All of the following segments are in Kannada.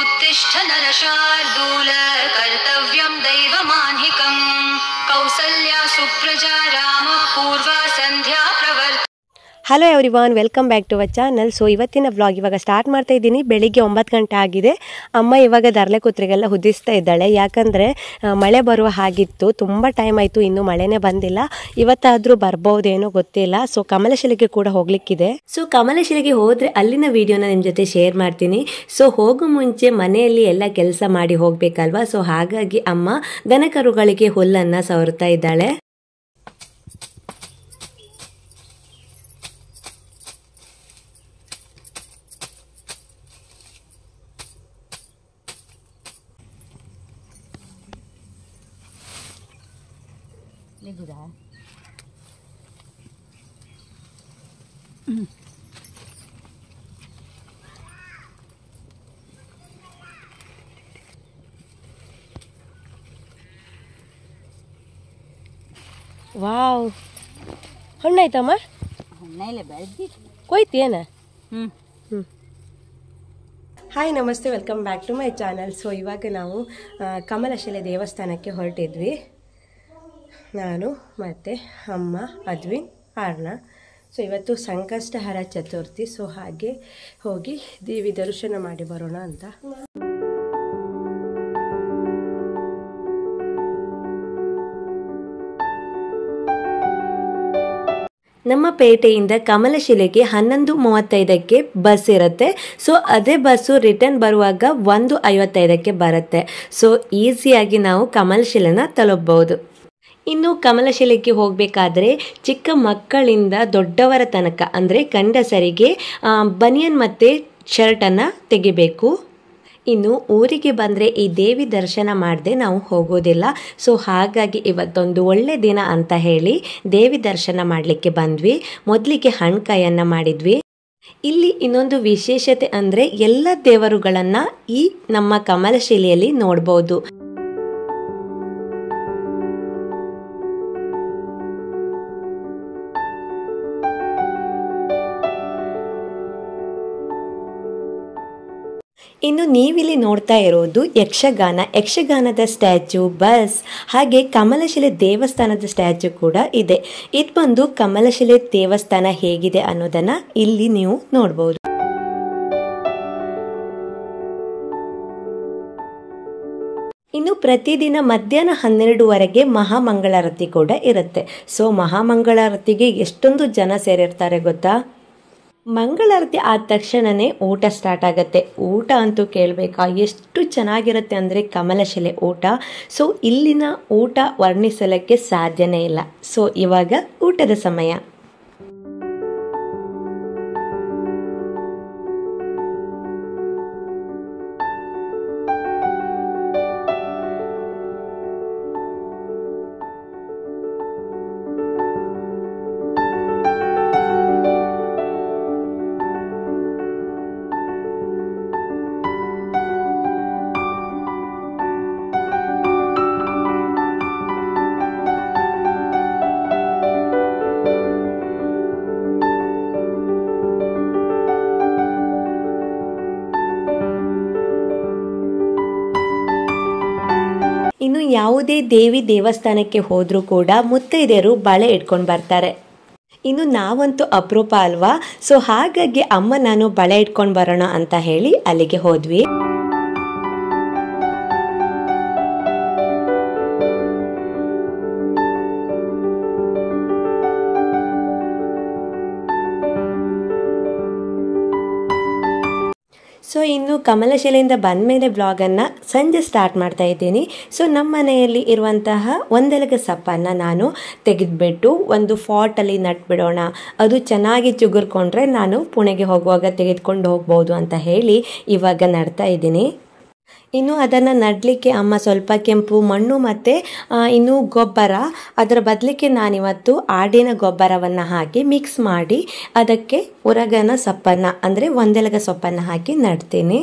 उत्तिष्ठ नरशार्दूल कर्तव्यं दैवमान्हिकम् कौसल्या सुप्रजा राम पूर्वा सन्ध्या प्रवर्त hello everyone welcome back to our channel so ಇವತ್ತಿನ ವ್ಲಾಗ್ ಇವಾಗ ಸ್ಟಾರ್ಟ್ ಮಾಡ್ತಾ ಇದ್ದೀನಿ ಬೆಳಿಗ್ಗೆ ಒಂಬತ್ತು ಗಂಟೆ ಆಗಿದೆ ಅಮ್ಮ ಇವಾಗ ದರ್ಲೆ ಕೂತ್ರಿಗೆಲ್ಲ ಹುದಿಸ್ತಾ ಇದ್ದಾಳೆ ಯಾಕಂದರೆ ಮಳೆ ಬರುವ ಹಾಗಿತ್ತು ತುಂಬ ಟೈಮ್ ಆಯಿತು ಇನ್ನೂ ಮಳೆನೇ ಬಂದಿಲ್ಲ ಇವತ್ತಾದರೂ ಬರ್ಬೋದೇನೋ ಗೊತ್ತಿಲ್ಲ ಸೊ ಕಮಲಶಿಲೆಗೆ ಕೂಡ ಹೋಗ್ಲಿಕ್ಕಿದೆ ಸೊ ಕಮಲಶಿಲೆಗೆ ಹೋದರೆ ಅಲ್ಲಿನ ವಿಡಿಯೋನ ನಿಮ್ಮ ಜೊತೆ ಶೇರ್ ಮಾಡ್ತೀನಿ ಸೊ ಹೋಗೋ ಮುಂಚೆ ಮನೆಯಲ್ಲಿ ಎಲ್ಲ ಕೆಲಸ ಮಾಡಿ ಹೋಗಬೇಕಲ್ವಾ ಸೊ ಹಾಗಾಗಿ ಅಮ್ಮ ದನಕರುಗಳಿಗೆ ಹುಲ್ಲನ್ನು ಸವರ್ತಾ ಇದ್ದಾಳೆ ವಾವ್ ಹಣ್ಣಾಯ್ತಮ್ಮ ಹಣ್ಣೆಲೆ ಬೆಳ್ದಿ ಕೊಯ್ತೇನ ಹ್ಞೂ ಹ್ಞೂ ಹಾಯ್ ನಮಸ್ತೆ welcome back to my channel so ಇವಾಗ ನಾವು ಆ, ಕಮಲಶಿಲೆ ದೇವಸ್ಥಾನಕ್ಕೆ ಹೊರಟಿದ್ವಿ ನಾನು ಮತ್ತು ಅಮ್ಮ ಅದ್ವಿನ್ ಆರ್ನ ಸೊ ಇವತ್ತು ಸಂಕಷ್ಟಹರ ಚತುರ್ಥಿ ಸೊ ಹಾಗೆ ಹೋಗಿ ದೇವಿ ದರ್ಶನ ಮಾಡಿ ಬರೋಣ ಅಂತ ನಮ್ಮ ಪೇಟೆಯಿಂದ ಕಮಲಶಿಲೆಗೆ ಹನ್ನೊಂದು ಮೂವತ್ತೈದಕ್ಕೆ ಬಸ್ ಇರುತ್ತೆ ಸೊ ಅದೇ ಬಸ್ಸು ರಿಟರ್ನ್ ಬರುವಾಗ ಒಂದು ಐವತ್ತೈದಕ್ಕೆ ಬರುತ್ತೆ ಸೊ ಈಸಿಯಾಗಿ ನಾವು ಕಮಲಶಿಲೆನ ತಲುಪಬಹುದು ಇನ್ನು ಕಮಲಶಿಲೆಗೆ ಹೋಗಬೇಕಾದ್ರೆ ಚಿಕ್ಕ ಮಕ್ಕಳಿಂದ ದೊಡ್ಡವರ ತನಕ ಅಂದರೆ ಗಂಡಸರಿಗೆ ಆ, ಬನಿಯನ್ ಮತ್ತು ಶರ್ಟನ್ನು ತೆಗಿಬೇಕು ಇನ್ನು ಊರಿಗೆ ಬಂದರೆ ಈ ದೇವಿ ದರ್ಶನ ಮಾಡದೆ ನಾವು ಹೋಗೋದಿಲ್ಲ ಸೊ ಹಾಗಾಗಿ ಇವತ್ತೊಂದು ಒಳ್ಳೆ ದಿನ ಅಂತ ಹೇಳಿ ದೇವಿ ದರ್ಶನ ಮಾಡಲಿಕ್ಕೆ ಬಂದ್ವಿ ಮೊದಲಿಗೆ ಹಣ್ಕಾಯನ್ನು ಮಾಡಿದ್ವಿ ಇಲ್ಲಿ ಇನ್ನೊಂದು ವಿಶೇಷತೆ ಅಂದರೆ ಎಲ್ಲ ದೇವರುಗಳನ್ನು ಈ ನಮ್ಮ ಕಮಲಶಿಲೆಯಲ್ಲಿ ನೋಡ್ಬೋದು ಇನ್ನು ನೀವಿಲ್ಲಿ ನೋಡ್ತಾ ಇರೋದು ಯಕ್ಷಗಾನ ಯಕ್ಷಗಾನದ ಸ್ಟ್ಯಾಚು ಬಸ್ ಹಾಗೆ ಕಮಲಶಿಲೆ ದೇವಸ್ಥಾನದ ಸ್ಟ್ಯಾಚು ಕೂಡ ಇದೆ ಇದು ಬಂದು ಕಮಲಶಿಲೆ ದೇವಸ್ಥಾನ ಹೇಗಿದೆ ಅನ್ನೋದನ್ನ ಇಲ್ಲಿ ನೀವು ನೋಡ್ಬೋದು ಇನ್ನು ಪ್ರತಿದಿನ ಮಧ್ಯಾಹ್ನ ಹನ್ನೆರಡುವರೆಗೆ ಮಹಾಮಂಗಳಾರತಿ ಕೂಡ ಇರುತ್ತೆ ಸೊ ಮಹಾಮಂಗಳಾರತಿಗೆ ಎಷ್ಟೊಂದು ಜನ ಸೇರಿರ್ತಾರೆ ಗೊತ್ತಾ ಮಂಗಳಾರತಿ ಆದ ತಕ್ಷಣನೇ ಊಟ ಸ್ಟಾರ್ಟ್ ಆಗುತ್ತೆ ಊಟ ಅಂತೂ ಕೇಳಬೇಕಾ ಎಷ್ಟು ಚೆನ್ನಾಗಿರುತ್ತೆ ಅಂದರೆ ಕಮಲಶಿಲೆ ಊಟ ಸೊ ಇಲ್ಲಿನ ಊಟ ವರ್ಣಿಸಲಿಕ್ಕೆ ಸಾಧ್ಯನೇ ಇಲ್ಲ ಸೊ ಇವಾಗ ಊಟದ ಸಮಯ ಇನ್ನು ಯಾವುದೇ ದೇವಿ ದೇವಸ್ಥಾನಕ್ಕೆ ಹೋದರೂ ಕೂಡ ಮುತ್ತೈದೆಯರು ಬಳೆ ಇಟ್ಕೊಂಡು ಬರ್ತಾರೆ ಇನ್ನು ನಾವಂತೂ ಅಪರೂಪ ಅಲ್ವಾ ಸೊ ಹಾಗಾಗಿ ಅಮ್ಮ ನಾನು ಬಳೆ ಇಟ್ಕೊಂಡು ಬರೋಣ ಅಂತ ಹೇಳಿ ಅಲ್ಲಿಗೆ ಹೋದ್ವಿ ಸೊ ಇನ್ನು ಕಮಲಶಿಲೆಯಿಂದ ಬಂದ ಮೇಲೆ ಬ್ಲಾಗನ್ನು ಸಂಜೆ ಸ್ಟಾರ್ಟ್ ಮಾಡ್ತಾ ಇದ್ದೀನಿ ಸೊ ನಮ್ಮ ಮನೆಯಲ್ಲಿ ಇರುವಂತಹ ಒಂದೆಲಗ ಸಪ್ಪನ್ನು ನಾನು ತೆಗೆದುಬಿಟ್ಟು ಒಂದು ಫಾಟಲ್ಲಿ ನಟ್ಬಿಡೋಣ ಅದು ಚೆನ್ನಾಗಿ ಚುಗುರ್ಕೊಂಡ್ರೆ ನಾನು ಪುಣೆಗೆ ಹೋಗುವಾಗ ತೆಗೆದುಕೊಂಡು ಹೋಗ್ಬೋದು ಅಂತ ಹೇಳಿ ಇವಾಗ ನಡ್ತಾ ಇದ್ದೀನಿ ಇನ್ನು ಅದನ್ನು ನಡಲಿಕ್ಕೆ ಅಮ್ಮ ಸ್ವಲ್ಪ ಕೆಂಪು ಮಣ್ಣು ಮತ್ತು ಇನ್ನು ಗೊಬ್ಬರ ಅದರ ಬದಲಿಗೆ ನಾನಿವತ್ತು ಆಡಿನ ಗೊಬ್ಬರವನ್ನು ಹಾಕಿ ಮಿಕ್ಸ್ ಮಾಡಿ ಅದಕ್ಕೆ ಉರಗನ ಸೊಪ್ಪನ್ನು ಅಂದರೆ ಒಂದೆಲಗ ಸೊಪ್ಪನ್ನು ಹಾಕಿ ನಡ್ತೀನಿ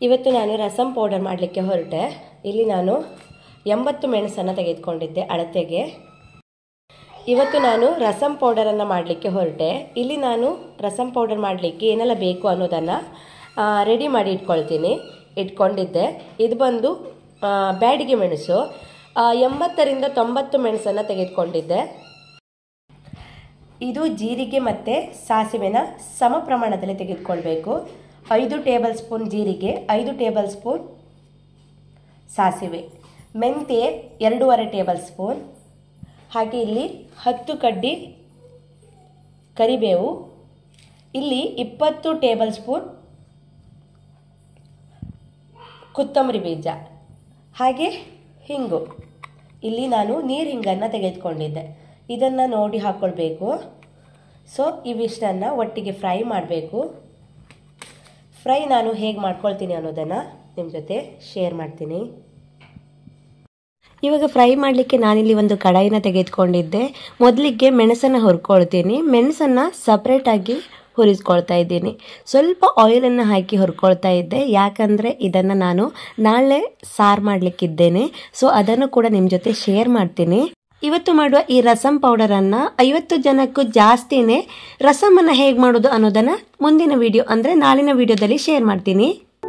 ಇವತ್ತು ನಾನು ರಸಂ ಪೌಡರ್ ಮಾಡಲಿಕ್ಕೆ ಹೊರಟೆ ಇಲ್ಲಿ ನಾನು ಎಂಬತ್ತು ಮೆಣಸನ್ನು ತೆಗೆದುಕೊಂಡಿದ್ದೆ ಅಳತೆಗೆ ಇವತ್ತು ನಾನು ರಸಂ ಪೌಡರನ್ನು ಮಾಡಲಿಕ್ಕೆ ಹೊರಟೆ ಇಲ್ಲಿ ನಾನು ರಸಂ ಪೌಡರ್ ಮಾಡಲಿಕ್ಕೆ ಏನೆಲ್ಲ ಬೇಕು ಅನ್ನೋದನ್ನು ರೆಡಿ ಮಾಡಿ ಇಟ್ಕೊಳ್ತೀನಿ ಇಟ್ಕೊಂಡಿದ್ದೆ ಇದು ಬಂದು ಆ, ಬ್ಯಾಡಿಗೆ ಮೆಣಸು ಆ, ಎಂಬತ್ತರಿಂದ ತೊಂಬತ್ತು ಮೆಣಸನ್ನು ತೆಗೆದುಕೊಂಡಿದ್ದೆ ಇದು ಜೀರಿಗೆ ಮತ್ತು ಸಾಸಿವೆನ ಸಮ ಪ್ರಮಾಣದಲ್ಲಿ ತೆಗೆದುಕೊಳ್ಬೇಕು ಐದು ಟೇಬಲ್ ಸ್ಪೂನ್ ಜೀರಿಗೆ ಐದು ಟೇಬಲ್ ಸ್ಪೂನ್ ಸಾಸಿವೆ ಮೆಂತ್ಯ ಎರಡೂವರೆ ಟೇಬಲ್ ಸ್ಪೂನ್ ಹಾಗೆ ಇಲ್ಲಿ ಹತ್ತು ಕಡ್ಡಿ ಕರಿಬೇವು ಇಲ್ಲಿ ಇಪ್ಪತ್ತು ಟೇಬಲ್ ಸ್ಪೂನ್ ಕೊತ್ತಂಬರಿ ಬೀಜ ಹಾಗೆ ಹಿಂಗು ಇಲ್ಲಿ ನಾನು ನೀರು ಹಿಂಗನ್ನು ತೆಗೆದುಕೊಂಡಿದ್ದೆ ಇದನ್ನು ನೋಡಿ ಹಾಕ್ಕೊಳ್ಬೇಕು ಸೊ ಇವಿಷ್ಟನ್ನು ಒಟ್ಟಿಗೆ ಫ್ರೈ ಮಾಡಬೇಕು ಫ್ರೈ ನಾನು ಹೇಗೆ ಮಾಡ್ಕೊಳ್ತೀನಿ ಅನ್ನೋದನ್ನು ನಿಮ್ಮ ಜೊತೆ ಶೇರ್ ಮಾಡ್ತೀನಿ ಇವಾಗ ಫ್ರೈ ಮಾಡಲಿಕ್ಕೆ ನಾನಿಲ್ಲಿ ಒಂದು ಕಡಾಯಿನ ತೆಗೆದುಕೊಂಡಿದ್ದೆ ಮೊದಲಿಗೆ ಮೆಣಸನ್ನು ಹುರ್ಕೊಳ್ತೀನಿ ಮೆಣಸನ್ನು ಸಪ್ರೇಟಾಗಿ ಹುರಿಸ್ಕೊಳ್ತಾ ಇದ್ದೀನಿ ಸ್ವಲ್ಪ ಆಯಿಲನ್ನು ಹಾಕಿ ಹುರ್ಕೊಳ್ತಾ ಇದ್ದೆ ಯಾಕಂದರೆ ಇದನ್ನು ನಾನು ನಾಳೆ ಸಾರು ಮಾಡಲಿಕ್ಕಿದ್ದೇನೆ ಸೊ ಅದನ್ನು ಕೂಡ ನಿಮ್ಮ ಜೊತೆ ಶೇರ್ ಮಾಡ್ತೀನಿ ಇವತ್ತು ಮಾಡುವ ಈ ರಸಂ ಪೌಡರನ್ನು ಐವತ್ತು ಜನಕ್ಕೂ ಜಾಸ್ತಿನೇ ರಸಮನ್ನು ಹೇಗೆ ಮಾಡೋದು ಅನ್ನೋದನ್ನು ಮುಂದಿನ ವಿಡಿಯೋ ಅಂದರೆ ನಾಳಿನ ವಿಡಿಯೋದಲ್ಲಿ ಶೇರ್ ಮಾಡ್ತೀನಿ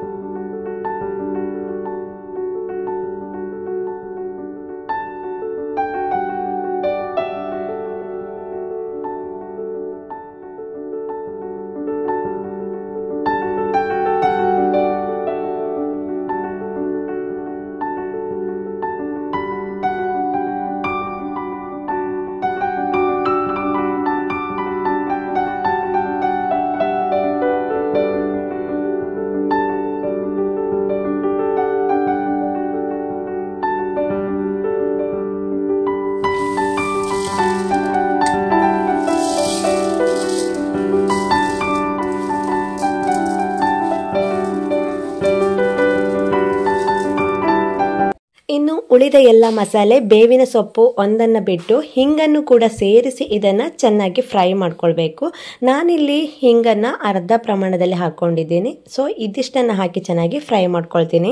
ಇನ್ನು ಉಳಿದ ಎಲ್ಲ ಮಸಾಲೆ ಬೇವಿನ ಸೊಪ್ಪು ಒಂದನ್ನು ಬಿಟ್ಟು ಹಿಂಗನ್ನು ಕೂಡ ಸೇರಿಸಿ ಇದನ್ನು ಚೆನ್ನಾಗಿ ಫ್ರೈ ಮಾಡ್ಕೊಳ್ಬೇಕು ನಾನಿಲ್ಲಿ ಹಿಂಗನ್ನು ಅರ್ಧ ಪ್ರಮಾಣದಲ್ಲಿ ಹಾಕ್ಕೊಂಡಿದ್ದೀನಿ ಸೊ ಇದಿಷ್ಟನ್ನು ಹಾಕಿ ಚೆನ್ನಾಗಿ ಫ್ರೈ ಮಾಡ್ಕೊಳ್ತೀನಿ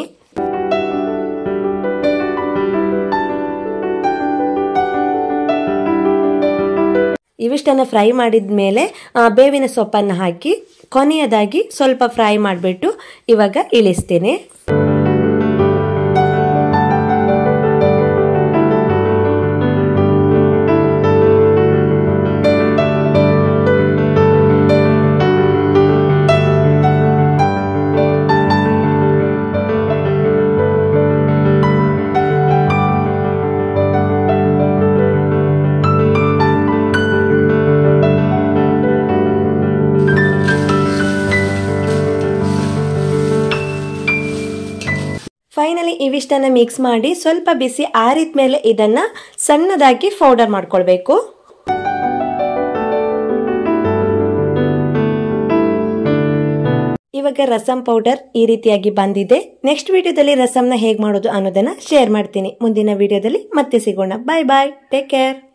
ಇವಿಷ್ಟನ್ನು ಫ್ರೈ ಮಾಡಿದ ಮೇಲೆ ಬೇವಿನ ಸೊಪ್ಪನ್ನು ಹಾಕಿ ಕೊನೆಯದಾಗಿ ಸ್ವಲ್ಪ ಫ್ರೈ ಮಾಡಿಬಿಟ್ಟು ಇವಾಗ ಇಳಿಸ್ತೀನಿ ಫೈನಲಿ ಇವಿಷ್ಟನ್ನು ಮಿಕ್ಸ್ ಮಾಡಿ ಸ್ವಲ್ಪ ಬಿಸಿ ಆರಿದ ಮೇಲೆ ಇದನ್ನು ಸಣ್ಣದಾಗಿ ಪೌಡರ್ ಮಾಡ್ಕೊಳ್ಬೇಕು ಇವಾಗ ರಸಂ ಪೌಡರ್ ಈ ರೀತಿಯಾಗಿ ಬಂದಿದೆ ನೆಕ್ಸ್ಟ್ ವಿಡಿಯೋದಲ್ಲಿ ರಸಂನ ಹೇಗೆ ಮಾಡೋದು ಅನ್ನೋದನ್ನ ಶೇರ್ ಮಾಡ್ತೀನಿ ಮುಂದಿನ ವಿಡಿಯೋದಲ್ಲಿ ಮತ್ತೆ ಸಿಗೋಣ ಬಾಯ್ ಬಾಯ್ ಟೇಕ್ ಕೇರ್